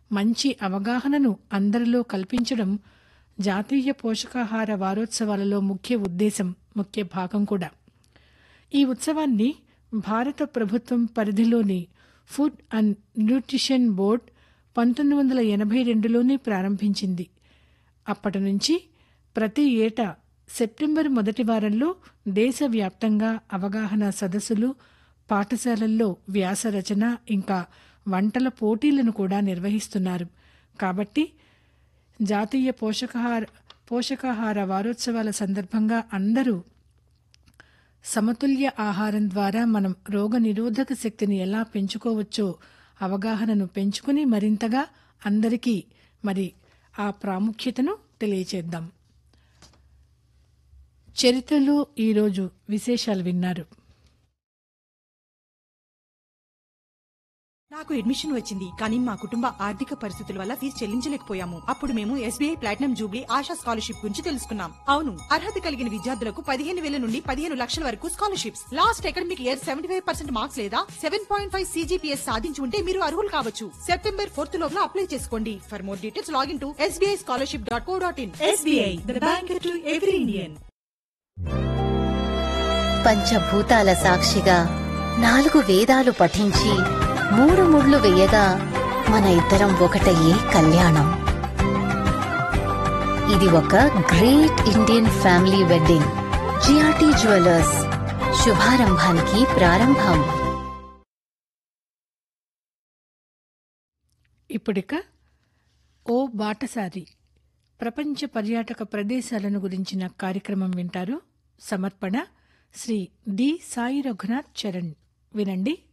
మంచి అవగాహనను అందరిలో కల్పించడం జాతీయ పోషకాహార వారోత్సవాలలో ముఖ్య ఉద్దేశం ముఖ్య భాగం కూడా ఈ ఉత్సవాన్ని భారత ప్రభుత్వం పరిధిలోని ఫుడ్ అండ్ న్యూట్రిషన్ బోర్డ్ పంతొమ్మిది వందల ఎనభై రెండులోనే ప్రారంభించింది అప్పటి నుంచి ప్రతి ఏటా సెప్టెంబర్ మొదటి వారంలో దేశవ్యాప్తంగా అవగాహన సదస్సులు పాఠశాలల్లో వ్యాస రచన ఇంకా వంటల పోటీలను కూడా నిర్వహిస్తున్నారు కాబట్టి జాతీయ పోషకాహార పోషకాహార వారోత్సవాల సందర్భంగా అందరూ సమతుల్య ఆహారం ద్వారా మనం రోగ నిరోధక శక్తిని ఎలా పెంచుకోవచ్చో అవగాహనను పెంచుకుని మరింతగా అందరికీ మరి ఆ ప్రాముఖ్యతను తెలియచేద్దాం చరిత్రలో ఈరోజు విశేషాలు విన్నారు నాకు అడ్మిషన్ వచ్చింది కానీ మా కుటుంబ ఆర్థిక పరిస్థితుల వల్ల ఫీజు చెల్లించలేకపోయాము అప్పుడు మేము SBI platinum jubilee Asha scholarship గురించి తెలుసుకున్నాం అవును అర్హత కలిగిన విద్యార్థులకు పదిహేను వేల నుండి పదిహేను లక్షల వరకు scholarships last academic year seventy five percent marks లేదా సెవెన్ పాయింట్ ఫైవ్ సీజీపీఎస్ సాధించి ఉంటే మీరు అర్హులు కావచ్చు సెప్టెంబర్ ఫోర్త్ లోపల అప్లై చేసుకోండి for more details login to SBI scholarship dot co dot in SBI the bank to every Indian పంచభూతాల సాక్షిగా నాలుగు వేదాలు పఠించి మూడు ముళ్ళు వేయగా మన ఇద్దరం ఒకటయ్యే కళ్యాణం ఇది ఒక great Indian family wedding GRT jewellers శుభారంభానికి ప్రారంభం ఇప్పుడిక ఓ బాటసారి ప్రపంచ పర్యాటక ప్రదేశాలను గురించిన కార్యక్రమం వింటారు సమర్పణ శ్రీ డి సాయి రఘునాథ్ చరణ్ వినండి